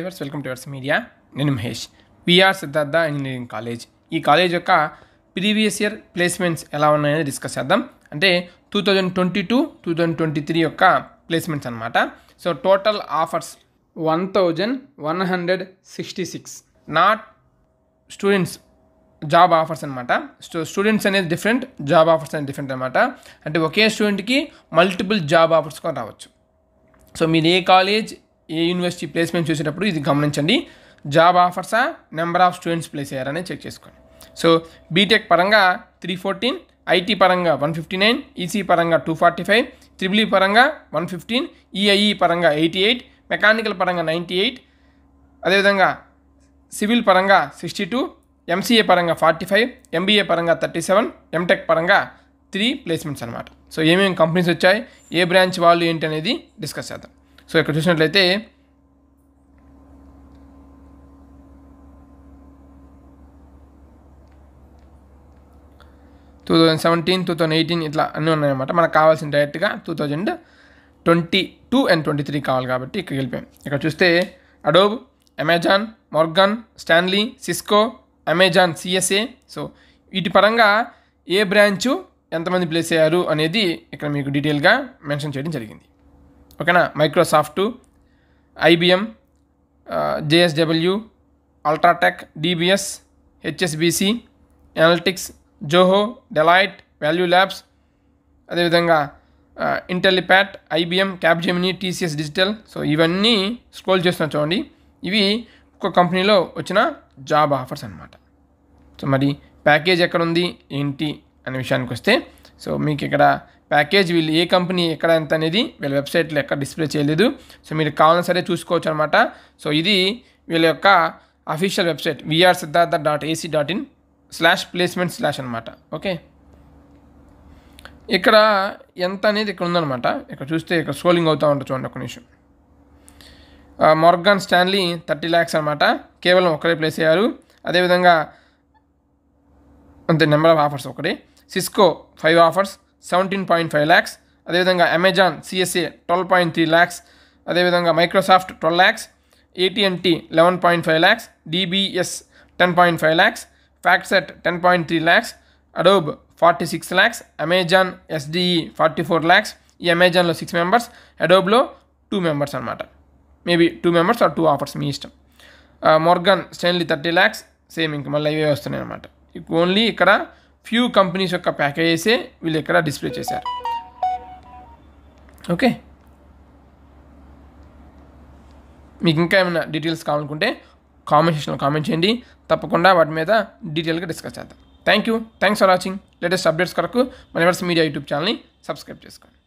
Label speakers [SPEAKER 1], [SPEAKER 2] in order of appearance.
[SPEAKER 1] viewers welcome to Yours Media నేను Mahesh VR Siddhartha engineering college ఈ college యొక్క ప్రీవియస్ ఇయర్ ప్లేస్మెంట్స్ ఎలా ఉన్నాయని డిస్కస్ చేద్దాం అంటే two thousand twenty two two thousand twenty three యొక్క ప్లేస్మెంట్స్ అనమాట so total offers one thousand one hundred sixty six not students job offers అనమాట స్టూ స్టూడెంట్స్ అనేది డిఫరెంట్ జాబ్ ఆఫర్స్ అనేది different అనమాట అంటే ఒకే స్టూడెంట్కి మల్టిపుల్ జాబ్ ఆఫర్స్ కూడా రావచ్చు సో మీరు ఏ కాలేజ్ ఏ యూనివర్సిటీ ప్లేస్మెంట్ చూసేటప్పుడు ఇది గమనించండి జాబ్ ఆఫర్సా నెంబర్ ఆఫ్ స్టూడెంట్స్ ప్లేస్ అయ్యారని చెక్ చేసుకోండి సో బీటెక్ పరంగా త్రీ ఫోర్టీన్ ఐటీ పరంగా వన్ ఫిఫ్టీ నైన్ ఈసీ పరంగా టూ ఫార్టీ ఫైవ్ త్రిబుల్ పరంగా వన్ ఫిఫ్టీన్ ఈఐఈ పరంగా ఎయిటీ ఎయిట్ మెకానికల్ పరంగా నైంటీ ఎయిట్ అదేవిధంగా సివిల్ పరంగా సిక్స్టీ టూ ఎంసీఏ పరంగా ఫార్టీ ఫైవ్ ఎంబీఏ పరంగా థర్టీ సెవెన్ ఎంటెక్ పరంగా త్రీ ప్లేస్మెంట్స్ అనమాట సో ఏమేమి కంపెనీస్ వచ్చాయి ఏ బ్రాంచ్ వాళ్ళు ఏంటి అనేది డిస్కస్ చేద్దాం సో ఇక్కడ చూసినట్లయితే two thousand seventeen two thousand eighteen ఇట్లా అన్నీ ఉన్నాయన్నమాట మనకు కావాల్సిన డైరెక్ట్గా two thousand twenty two and twenty three కావాలి కాబట్టి ఇక్కడ వెళ్ళిపోయాం ఇక్కడ చూస్తే Adobe Amazon Morgan Stanley Cisco Amazon CSA so వీటి పరంగా ఏ బ్రాంచు ఎంతమంది ప్లేస్ అయ్యారు అనేది ఇక్కడ మీకు డీటెయిల్గా మెన్షన్ చేయడం జరిగింది ఓకేనా Microsoft IBM JSW UltraTech DBS HSBC analytics Zoho Deloitte Value Labs అదేవిధంగా Intellipaat IBM Capgemini TCS digital so ఇవన్నీ స్క్రోల్ చేస్తున్నా చూడండి ఇవి ఒక కంపెనీలో వచ్చిన జాబ్ ఆఫర్స్ అనమాట సో మరి ప్యాకేజ్ ఎక్కడ ఉంది ఏంటి అనే విషయానికి వస్తే సో మీకు ఇక్కడ ప్యాకేజ్ వీళ్ళు ఏ కంపెనీ ఎక్కడ ఎంత అనేది వీళ్ళ వెబ్సైట్లో ఎక్కడ డిస్ప్లే చేయలేదు సో మీరు కావాలని సరే చూసుకోవచ్చు అనమాట సో ఇది వీళ్ళ యొక్క official website VR Siddhartha dot AC dot in slash placement slash అనమాట ఓకే ఇక్కడ ఎంత అనేది ఇక్కడ ఉందన్నమాట ఇక్కడ చూస్తే ఇక్కడ స్క్రోలింగ్ అవుతూ ఉంటుంది చూడండి ఒక నిమిషం మార్గాన్ స్టాన్లీ థర్టీ ల్యాక్స్ అనమాట కేవలం ఒకరే ప్లేస్ అయ్యారు అదేవిధంగా అంతే నెంబర్ ఆఫ్ ఆఫర్స్ ఒకటి Cisco five offers seventeen point five lakhs అదేవిధంగా Amazon CSA twelve point three lakhs అదేవిధంగా మైక్రోసాఫ్ట్ ట్వెల్వ్ ల్యాక్స్ ఏటీఎన్టీ eleven point five lakhs DBS ten point five lakhs FactSet ten point three lakhs Adobe forty six lakhs Amazon SDE forty four lakhs ఈ అమెజాన్లో six members అడోబ్లో two members అనమాట maybe two members or two offers మీ ఇష్టం Morgan Stanley thirty lakhs same ఇంక మళ్ళీ ఇవే వస్తున్నాయి అనమాట ఓన్లీ ఇక్కడ ఫ్యూ కంపెనీస్ యొక్క ప్యాకేజెసే వీళ్ళు ఇక్కడ డిస్ప్లే చేశారు ఓకే మీకు ఇంకా ఏమైనా డీటెయిల్స్ కావాలనుకుంటే కామెంట్ సెక్షన్లో కామెంట్ చేయండి తప్పకుండా వాటి మీద డీటెయిల్గా డిస్కస్ చేద్దాం thank you thanks for watching latest updates కొరకు మన ఎవర్స్ మీడియా యూట్యూబ్ ఛానల్ని సబ్స్క్రైబ్ చేసుకోండి